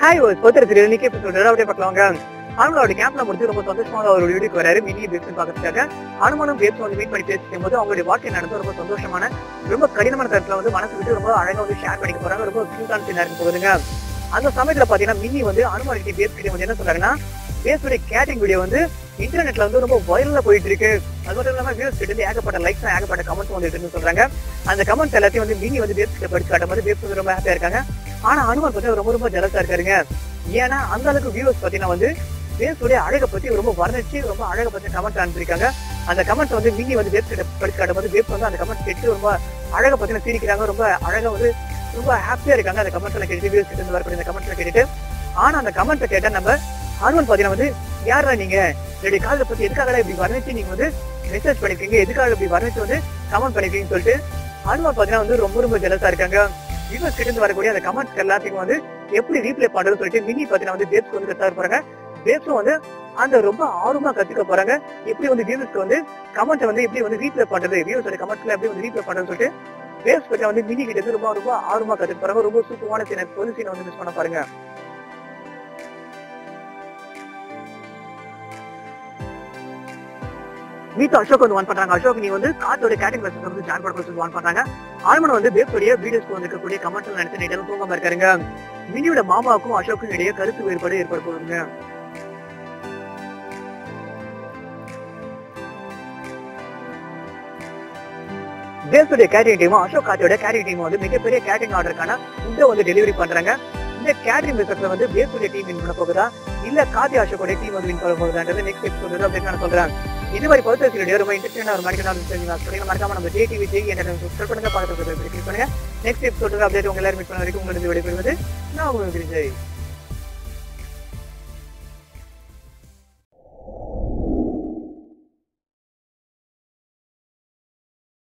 hi ஒரு சோதர serial இன்னைக்கு episode அப்படியே பார்க்கலாங்க அவங்களோட கேம்ப்ல முடிச்சு ரொம்ப சந்தோஷமாக ஒரு வீடியோக்கு வராரு மினி பேஸ் பார்க்கறதுக்காக அனுமானும் பேஸ் வந்து மீட் பண்ணி பேசிக்கும் போது அவங்களுடைய வாழ்க்கை நடந்து ரொம்ப சந்தோஷமான ரொம்ப கடினமான தரத்துல வந்து மனசு விட்டு ரொம்ப அழகா வந்து ஷேர் பண்ணிக்க போறாங்க ரொம்ப கியூட்டான சீனா இருக்க போகுதுங்க அந்த சமயத்துல பாத்தீங்கன்னா மினி வந்து அனுமான் கிட்ட பேஸ் கிட்ட வந்து என்ன சொல்றாங்கன்னா பேஸுடைய கேட்டிங் வீடியோ வந்து இன்டர்நெட்ல வந்து ரொம்ப வைரலா போயிட்டு இருக்கு அது மட்டும் இல்லாம வியூஸ் கிட்ட இருந்து ஏகப்பட்ட லைக்ஸ் ஏகப்பட்ட கமெண்ட்ஸ் வந்துட்டு இருக்குன்னு சொல்றாங்க அந்த கமெண்ட்ஸ் எல்லாத்தையும் வந்து மினி வந்து பேஸ் கிட்ட படிச்சு காட்டும் போது பேஸ் வந்து ரொம்ப ஹாப்பியா இருக்காங்க ஆனா அனுமான் பார்த்தா ரொம்ப ரொம்ப ஜலசா இருக்காருங்க ஏன்னா அந்த அளவுக்கு வியூவர்ஸ் பாத்தீங்கன்னா வந்து பேஸுடைய அழகை பத்தி ரொம்ப வர்ணிச்சு ரொம்ப அழகை பத்தி கமெண்ட் அனுப்பியிருக்காங்க அந்த கமெண்ட்ஸ் வந்து மினி வந்து பேஸ் கிட்ட படிச்சு காட்டும் போது பேஸ் வந்து அந்த கமெண்ட் கேட்டு ரொம்ப அழகை பத்தின சிரிக்கிறாங்க ரொம்ப அழகா வந்து ரொம்ப ஹாப்பியா இருக்காங்க அந்த கமெண்ட்ஸ்ல கேட்டு வியூஸ் கிட்ட இருந்து வரக்கூடிய அந்த கமெண்ட்ஸ்ல கேட்டுட்டு ஆனா அந்த கமெண்ட்ஸை கேட்டா நம்ம அனுமன் பாத்தீங்கன்னா வந்து யாரா நீங்க என்னுடைய காதலை பத்தி எதுக்காக இப்படி வர்ணிச்சு நீங்க வந்து மெசேஜ் பண்ணிருக்கீங்க எதுக்காக இப்படி வர்ணிச்சு வந்து கமெண்ட் பண்ணிருக்கீங்கன்னு சொல்லிட்டு அனுமன் பாத்தீங்கன்னா வந்து ரொம்ப ரொம்ப ஜெலஸா இருக்காங்க வியூவர்ஸ் கிட்ட இருந்து வரக்கூடிய அந்த கமெண்ட்ஸ் எல்லாத்தையும் வந்து எப்படி ரீப்ளே பண்றதுன்னு சொல்லிட்டு மினி பாத்தீங்கன்னா வந்து பேப்ஸ் வந்து கத்தா போறாங்க பேப்ஸும் வந்து அந்த ரொம்ப ஆர்வமா கத்துக்க போறாங்க எப்படி வந்து வியூவர்ஸ்க்கு வந்து கமெண்ட் வந்து எப்படி வந்து ரீப்ளே பண்றது வியூவர்ஸோட கமெண்ட்ஸ்ல எப்படி வந்து ரீப்ளே பண்றதுன்னு சொல்லிட்டு பேப்ஸ் பத்தி வந்து மினி கிட்ட இருந்து ரொம்ப ரொம்ப ஆர்வமா கத்துக்க போறாங்க ரொம்ப சூப்பரான சீன் பொது சீனை வந்து மிஸ் பண்ண பாருங்க மீட் அசோக் வந்து வான் பண்றாங்க அசோக் நீ வந்து காத்தோட கேட்டிங் கிளாஸ் வந்து ஜாயின் பண்ண சொல்லி வான் பண்றாங்க ஆல்மன் வந்து பேப்ஸோடைய வீடியோஸ்க்கு வந்து இருக்கக்கூடிய கமெண்ட்ஸ் நினைச்சு நைட்டு தூங்காம இருக்காருங்க மினியோட மாமாவுக்கும் அசோக்கும் இடையே கருத்து வேறுபாடு ஏற்பட போகுதுங்க தேசோடைய கேட்டரிங் டீமும் அசோக் காத்தியோட கேட்டரிங் டீம் வந்து மிகப்பெரிய கேட்டரிங் ஆர்டருக்கான ஃபுட்டை வந்து டெலிவரி பண்றாங்க இந்த கேட்டரிங் பிசினஸ்ல வந்து பேசுடைய டீம் வின் பண்ண போகுதா இல்ல காத்தி அசோக்கோட டீம் வந்து வின் பண்ண போகுதான்றது நெக்ஸ்ட் எபிசோட் அப்படின்னு நான் சொல்றேன் இது மாதிரி பொறுத்த சீரியல் ரொம்ப இன்ட்ரெஸ்டிங்கான ஒரு மணிக்கான மறக்காம நம்ம ஜே டிவி ஜெய் என்ற சப்ஸ்கிரைப் பண்ணுங்க பார்க்கறது கிளிக் பண்ணுங்க நெக்ஸ்ட் எபிசோட் அப்டேட் உங்க எல்லாரும் மீட் பண்ண வரைக்கும் உங்களுக்கு விடைபெறுவது நான் உங்களுக்கு விஜய்